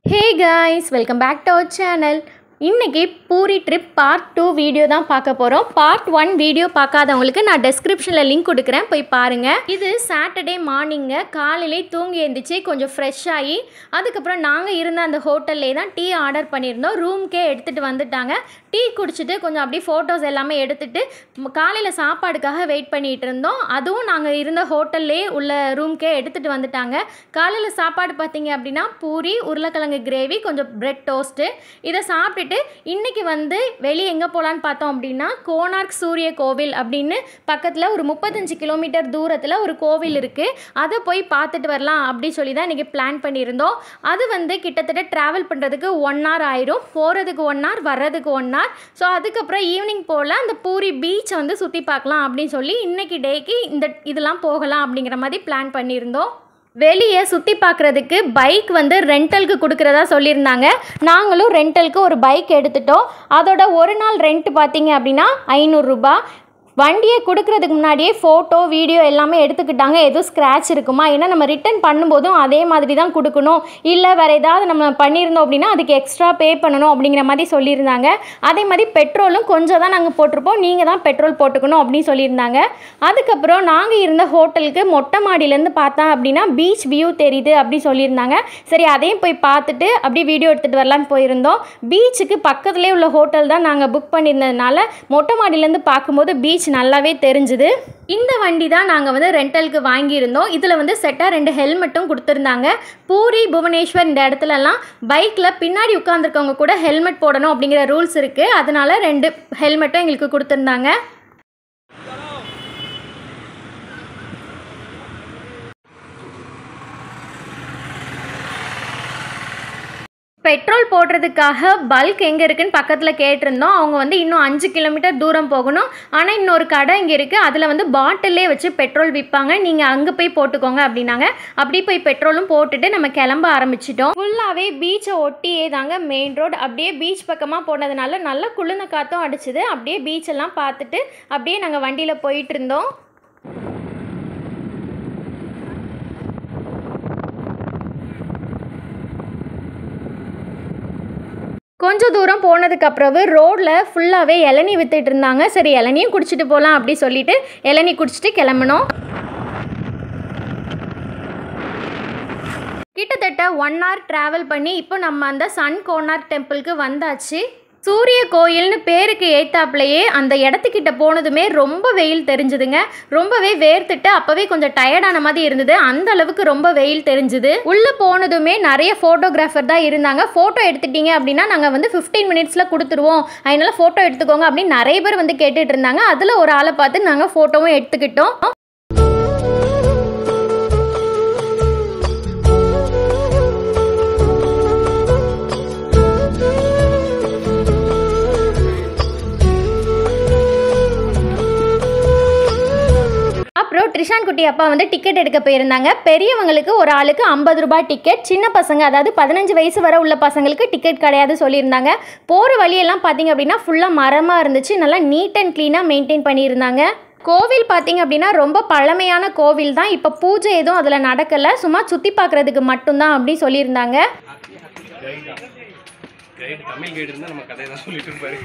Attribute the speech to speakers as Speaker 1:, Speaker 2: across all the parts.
Speaker 1: hey guys welcome back to our channel இன்னைக்கு Puri trip part two video தான் பார்க்க போகிறோம் பார்ட் ஒன் வீடியோ பார்க்காதவங்களுக்கு நான் டெஸ்கிரிப்ஷனில் லிங்க் கொடுக்குறேன் போய் பாருங்கள் இது சாட்டர்டே மார்னிங்க காலையிலே தூங்கி எழுந்திரிச்சு கொஞ்சம் ஃப்ரெஷ் ஆகி அதுக்கப்புறம் நாங்கள் இருந்த அந்த ஹோட்டல்லே தான் டீ ஆர்டர் பண்ணியிருந்தோம் ரூம்க்கே எடுத்துகிட்டு வந்துட்டாங்க டீ குடிச்சிட்டு கொஞ்சம் அப்படியே ஃபோட்டோஸ் எல்லாமே எடுத்துட்டு காலையில் சாப்பாடுக்காக வெயிட் பண்ணிகிட்டு இருந்தோம் அதுவும் நாங்கள் இருந்த ஹோட்டல்லே உள்ள ரூம்க்கே எடுத்துகிட்டு வந்துட்டாங்க காலையில் சாப்பாடு பார்த்தீங்க அப்படின்னா பூரி உருளைக்கிழங்கு கிரேவி கொஞ்சம் பிரெட் டோஸ்ட்டு இதை சாப்பிட்டுட்டு இன்னைக்கு வந்து வெளியே எங்கே போகலான்னு பார்த்தோம் அப்படின்னா கோனார்க் சூரிய கோவில் அப்படின்னு பக்கத்தில் ஒரு முப்பத்தஞ்சு கிலோமீட்டர் தூரத்தில் ஒரு கோவில் இருக்குது அதை போய் பார்த்துட்டு வரலாம் அப்படி சொல்லி தான் இன்றைக்கி பிளான் பண்ணியிருந்தோம் அது வந்து கிட்டத்தட்ட ட்ராவல் பண்ணுறதுக்கு ஒன் ஹவர் ஆயிரும் போகிறதுக்கு ஒன் ஹவர் வர்றதுக்கு ஒன் ஹவர் ஸோ அதுக்கப்புறம் ஈவினிங் போல் அந்த பூரி பீச்சை வந்து சுற்றி பார்க்கலாம் அப்படின்னு சொல்லி இன்னைக்கு டேக்கு இந்த இதெல்லாம் போகலாம் அப்படிங்கிற மாதிரி பிளான் பண்ணியிருந்தோம் வெளியே சுற்றி பார்க்குறதுக்கு பைக் வந்து ரெண்டலுக்கு கொடுக்குறதா சொல்லியிருந்தாங்க நாங்களும் ரெண்டலுக்கு ஒரு பைக் எடுத்துட்டோம் அதோட ஒரு நாள் ரெண்ட் பார்த்தீங்க அப்படின்னா ஐநூறுரூபா வண்டியை கொடுக்கறதுக்கு முன்னாடியே ஃபோட்டோ வீடியோ எல்லாமே எடுத்துக்கிட்டாங்க எதுவும் ஸ்க்ராட்ச் இருக்குமா ஏன்னா நம்ம ரிட்டர்ன் பண்ணும்போதும் அதே மாதிரி தான் கொடுக்கணும் இல்லை வேறு ஏதாவது நம்ம பண்ணியிருந்தோம் அப்படின்னா அதுக்கு எக்ஸ்ட்ரா பே பண்ணணும் அப்படிங்கிற மாதிரி சொல்லியிருந்தாங்க அதே மாதிரி பெட்ரோலும் கொஞ்சம் தான் நாங்கள் போட்டிருப்போம் நீங்கள் தான் பெட்ரோல் போட்டுக்கணும் அப்படின்னு சொல்லியிருந்தாங்க அதுக்கப்புறம் நாங்கள் இருந்த ஹோட்டலுக்கு மொட்டை மாடியிலேருந்து பார்த்தா அப்படின்னா பீச் வியூ தெரியுது அப்படி சொல்லியிருந்தாங்க சரி அதையும் போய் பார்த்துட்டு அப்படியே வீடியோ எடுத்துகிட்டு வரலான்னு போயிருந்தோம் பீச்சுக்கு பக்கத்துலேயே உள்ள ஹோட்டல் தான் நாங்கள் புக் பண்ணியிருந்ததுனால மொட்டை மாடியிலேருந்து பார்க்கும்போது பீச் நல்லாவே தெரிஞ்சுது இந்த வண்டி தான் நாங்கள் வந்து ரெண்டலுக்கு வாங்கியிருந்தோம் இதில் வந்து செட்டாக ரெண்டு ஹெல்மெட்டும் கொடுத்துருந்தாங்க பூரி புவனேஸ்வர் இந்த இடத்துலலாம் பைக்கில் பின்னாடி உட்காந்துருக்கவங்க கூட ஹெல்மெட் போடணும் அப்படிங்கிற ரூல்ஸ் இருக்குது அதனால ரெண்டு ஹெல்மெட்டும் எங்களுக்கு கொடுத்துருந்தாங்க பெட்ரோல் போடுறதுக்காக பல்க் எங்கே இருக்குன்னு பக்கத்தில் கேட்டிருந்தோம் அவங்க வந்து இன்னும் அஞ்சு கிலோமீட்டர் தூரம் போகணும் ஆனால் இன்னொரு கடை இங்கே இருக்குது அதில் வந்து பாட்டிலே வச்சு பெட்ரோல் விற்பாங்க நீங்கள் அங்கே போய் போட்டுக்கோங்க அப்படின்னாங்க அப்படி போய் பெட்ரோலும் போட்டுட்டு நம்ம கிளம்ப ஆரம்பிச்சிட்டோம் ஃபுல்லாகவே பீச்சை ஒட்டியே தாங்க மெயின் ரோடு அப்படியே பீச் பக்கமாக போனதுனால நல்ல குளிர்ந்த காற்றும் அடிச்சுது அப்படியே பீச் எல்லாம் பார்த்துட்டு அப்படியே நாங்கள் வண்டியில் போயிட்டு இருந்தோம் கொஞ்சம் தூரம் போனதுக்கு அப்புறம் ரோட்டில் ஃபுல்லாகவே இளநீ வித்துட்டு இருந்தாங்க சரி இளநியும் குடிச்சிட்டு போகலாம் அப்படி சொல்லிட்டு இளநீ குடிச்சிட்டு கிளம்பினோம் கிட்டத்தட்ட ஒன் ஹவர் ட்ராவல் பண்ணி இப்போ நம்ம அந்த சன் கோனார் டெம்பிளுக்கு வந்தாச்சு சூரிய கோயில்னு பேருக்கு ஏத்தாப்புலையே அந்த இடத்துக்கிட்ட போனதுமே ரொம்ப வெயில் தெரிஞ்சுதுங்க ரொம்பவே வேர்த்துட்டு அப்போவே கொஞ்சம் டயர்டான மாதிரி இருந்தது அந்த அளவுக்கு ரொம்ப வெயில் தெரிஞ்சுது உள்ளே போனதுமே நிறைய ஃபோட்டோகிராஃபர் தான் இருந்தாங்க ஃபோட்டோ எடுத்துட்டீங்க அப்படின்னா நாங்கள் வந்து ஃபிஃப்டீன் மினிட்ஸில் கொடுத்துருவோம் அதனால ஃபோட்டோ எடுத்துக்கோங்க அப்படின்னு நிறைய பேர் வந்து கேட்டுட்டு இருந்தாங்க அதில் ஒரு ஆளை பார்த்து நாங்கள் ஃபோட்டோவும் எடுத்துக்கிட்டோம் அப்புறம் ட்ரிஷான் குட்டி அப்பா வந்து டிக்கெட் எடுக்க போயிருந்தாங்க பெரியவங்களுக்கு ஒரு ஆளுக்கு ஐம்பது ரூபாய் டிக்கெட் சின்ன பசங்க அதாவது பதினஞ்சு வயசு வரை உள்ள பசங்களுக்கு டிக்கெட் கிடையாது சொல்லியிருந்தாங்க போகிற வழியெல்லாம் பார்த்தீங்க அப்படின்னா ஃபுல்லாக மரமாக இருந்துச்சு நல்லா நீட் அண்ட் க்ளீனாக மெயின்டைன் பண்ணியிருந்தாங்க கோவில் பார்த்தீங்க அப்படின்னா ரொம்ப பழமையான கோவில் தான் இப்போ பூஜை எதுவும் அதில் நடக்கலை சும்மா சுற்றி பார்க்குறதுக்கு மட்டும்தான் அப்படி சொல்லியிருந்தாங்க
Speaker 2: கைடு தமிழ் கைடு இருந்தால் நம்ம கதையை தான் சொல்லிட்டு இருப்பாரு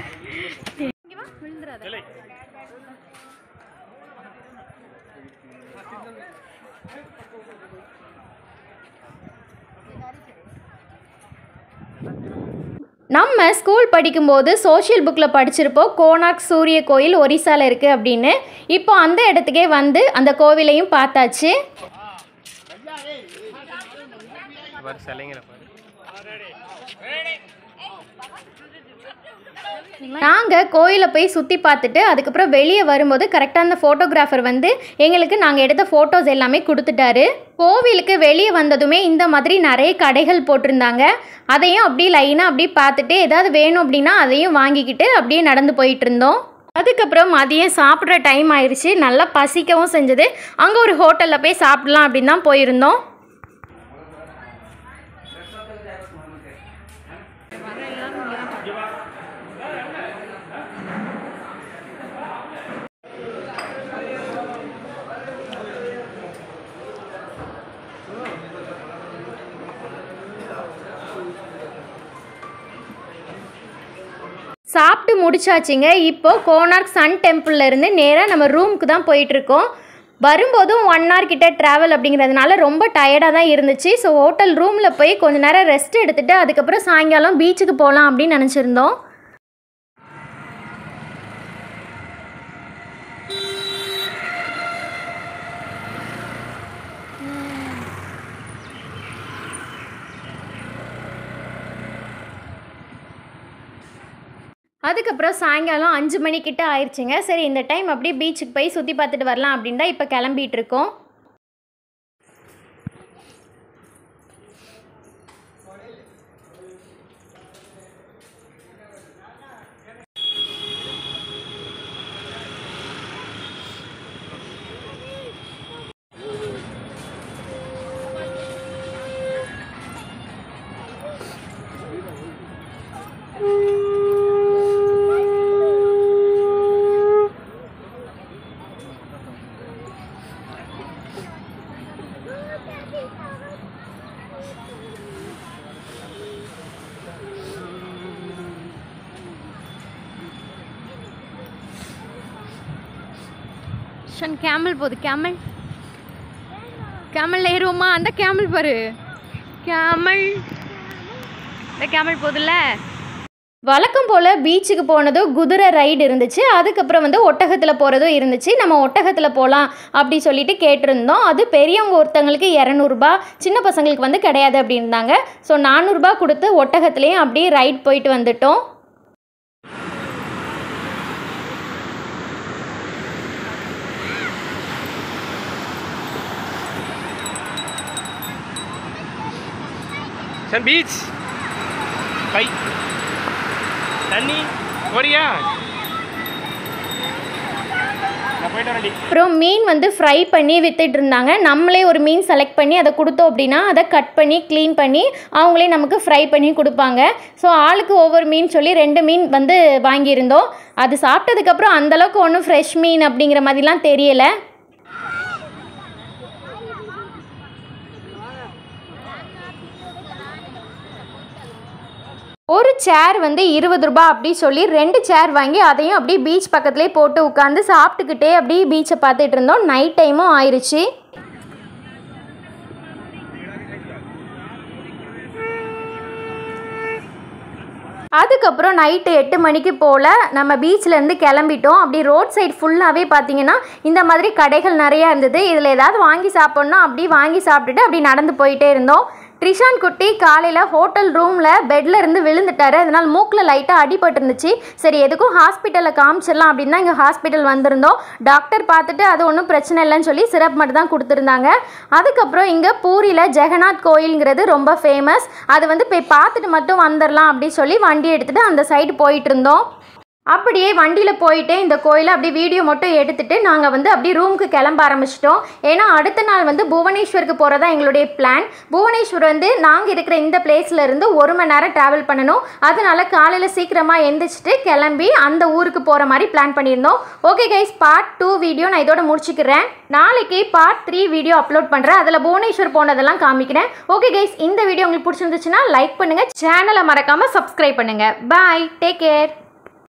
Speaker 1: நம்ம ஸ்கூல் படிக்கும்போது சோஷியல் புக்கில் படிச்சிருப்போம் கோனார்க் சூரிய கோயில் ஒரிசால இருக்குது அப்படின்னு இப்போ அந்த இடத்துக்கே வந்து அந்த கோவிலையும் பார்த்தாச்சு
Speaker 2: பாரு சிலைங்களை பாரு
Speaker 1: நாங்கள் கோயிலை போய் சுற்றி பார்த்துட்டு அதுக்கப்புறம் வெளியே வரும்போது கரெக்டாக அந்த ஃபோட்டோகிராஃபர் வந்து எங்களுக்கு நாங்கள் எடுத்த ஃபோட்டோஸ் எல்லாமே கொடுத்துட்டாரு கோவிலுக்கு வெளியே வந்ததுமே இந்த மாதிரி நிறைய கடைகள் போட்டிருந்தாங்க அதையும் அப்படியே லைனாக அப்படியே பார்த்துட்டு ஏதாவது வேணும் அப்படின்னா அதையும் வாங்கிக்கிட்டு அப்படியே நடந்து போயிட்டு இருந்தோம் அதுக்கப்புறம் மதியம் சாப்பிட்ற டைம் ஆயிடுச்சு நல்லா பசிக்கவும் செஞ்சது அங்கே ஒரு ஹோட்டலில் போய் சாப்பிடலாம் அப்படின்னு தான் போயிருந்தோம் சாப்பிட்டு முடிச்சாச்சுங்க இப்போ கோனார்க் சன் டெம்பிள்ல இருந்து நேராக நம்ம ரூமுக்கு தான் போயிட்டுருக்கோம் வரும்போதும் ஒன் ஹவர் கிட்ட ட்ராவல் அப்படிங்கிறதுனால ரொம்ப டயர்டாக தான் இருந்துச்சு ஸோ ஹோட்டல் ரூமில் போய் கொஞ்ச நேரம் ரெஸ்ட் எடுத்துட்டு அதுக்கப்புறம் சாயங்காலம் பீச்சுக்கு போகலாம் அப்படின்னு நினச்சிருந்தோம் அதுக்கப்புறம் சாயங்காலம் அஞ்சு மணிக்கிட்ட ஆயிடுச்சுங்க சரி இந்த டைம் அப்படியே பீச்சுக்கு போய் சுற்றி பார்த்துட்டு வரலாம் அப்படின்னு தான் இப்போ கிளம்பிட்டு இருக்கோம் ஷன் கேமல் போகுது கேமல் கேமல் ஏறுவோமா அந்த கேமல் பாரு கேமல் இந்த கேமல் போகுதுல்ல வழக்கம் போல் பீச்சுக்கு போனதும் குதிரை ரைடு இருந்துச்சு அதுக்கப்புறம் வந்து ஒட்டகத்தில் போகிறதும் இருந்துச்சு நம்ம ஒட்டகத்தில் போகலாம் அப்படி சொல்லிட்டு கேட்டிருந்தோம் அது பெரியவங்க ஒருத்தங்களுக்கு இரநூறுபா சின்ன பசங்களுக்கு வந்து கிடையாது அப்படின்னாங்க ஸோ நானூறுரூபா கொடுத்து ஒட்டகத்துலேயும் அப்படியே ரைட் போயிட்டு வந்துட்டோம்
Speaker 2: சன் பீச் பை தண்ணி போறியா நான் போயிட்டு வரேன்டி
Speaker 1: அப்புறம் மீன் வந்து ஃப்ரை பண்ணி வித்துட்டு இருந்தாங்க நம்மளே ஒரு மீன் செலக்ட் பண்ணி அதை கொடுத்தோம் அப்படின்னா அதை கட் பண்ணி க்ளீன் பண்ணி அவங்களே நமக்கு ஃப்ரை பண்ணி கொடுப்பாங்க ஸோ ஆளுக்கு ஒவ்வொரு மீன் சொல்லி ரெண்டு மீன் வந்து வாங்கியிருந்தோம் அது சாப்பிட்டதுக்கப்புறம் அந்தளவுக்கு ஒன்றும் ஃப்ரெஷ் மீன் அப்படிங்கிற மாதிரிலாம் தெரியலை ஒரு சேர் வந்து இருபது ரூபாய் அப்படி சொல்லி ரெண்டு சேர் வாங்கி அதையும் அப்படியே பீச் பக்கத்துலேயே போட்டு உட்காந்து சாப்பிட்டுக்கிட்டே அப்படியே பீச்சை பார்த்துட்டு இருந்தோம் நைட் டைமும் ஆயிடுச்சு அதுக்கப்புறம் நைட்டு எட்டு மணிக்கு போல் நம்ம பீச்லேருந்து கிளம்பிட்டோம் அப்படி ரோட் சைடு ஃபுல்லாகவே பார்த்தீங்கன்னா இந்த மாதிரி கடைகள் நிறையா இருந்தது இதில் ஏதாவது வாங்கி சாப்பிட்ணும் அப்படி வாங்கி சாப்பிட்டுட்டு அப்படி நடந்து போயிட்டே இருந்தோம் ட்ரிஷான் குட்டி காலையில் ஹோட்டல் ரூமில் பெட்டில் இருந்து விழுந்துட்டாரு அதனால் மூக்கில் லைட்டாக அடிபட்டு இருந்துச்சு சரி எதுக்கும் ஹாஸ்பிட்டலில் காமிச்சிடலாம் அப்படின்னு தான் இங்கே ஹாஸ்பிட்டல் வந்திருந்தோம் டாக்டர் பார்த்துட்டு அது ஒன்றும் பிரச்சனை இல்லைன்னு சொல்லி சிரப் மட்டும் தான் கொடுத்துருந்தாங்க அதுக்கப்புறம் இங்கே பூரியில் ஜெகநாத் கோயிலுங்கிறது ரொம்ப ஃபேமஸ் அது வந்து போய் பார்த்துட்டு மட்டும் வந்துடலாம் அப்படின்னு சொல்லி வண்டி எடுத்துகிட்டு அந்த சைடு போயிட்டு இருந்தோம் அப்படியே வண்டியில் போயிட்டு இந்த கோயிலை அப்படியே வீடியோ மட்டும் எடுத்துட்டு நாங்கள் வந்து அப்படியே ரூமுக்கு கிளம்ப ஆரம்பிச்சிட்டோம் ஏன்னா அடுத்த நாள் வந்து புவனேஸ்வருக்கு போகிறதா எங்களுடைய பிளான் புவனேஸ்வர் வந்து நாங்கள் இருக்கிற இந்த பிளேஸ்ல இருந்து ஒரு மணி நேரம் ட்ராவல் பண்ணணும் அதனால காலையில் சீக்கிரமாக எந்திரிச்சிட்டு கிளம்பி அந்த ஊருக்கு போகிற மாதிரி பிளான் பண்ணியிருந்தோம் okay guys part two video நான் இதோட முடிச்சுக்கிறேன் நாளைக்கு பார்ட் த்ரீ வீடியோ அப்லோட் பண்ணுறேன் அதில் புவனேஸ்வர் போனதெல்லாம் காமிக்கிறேன் ஓகே கைஸ் இந்த வீடியோ உங்களுக்கு பிடிச்சிருந்துச்சுன்னா லைக் பண்ணுங்கள் சேனலை மறக்காமல் சப்ஸ்கிரைப் பண்ணுங்கள் பாய் டேக் கேர்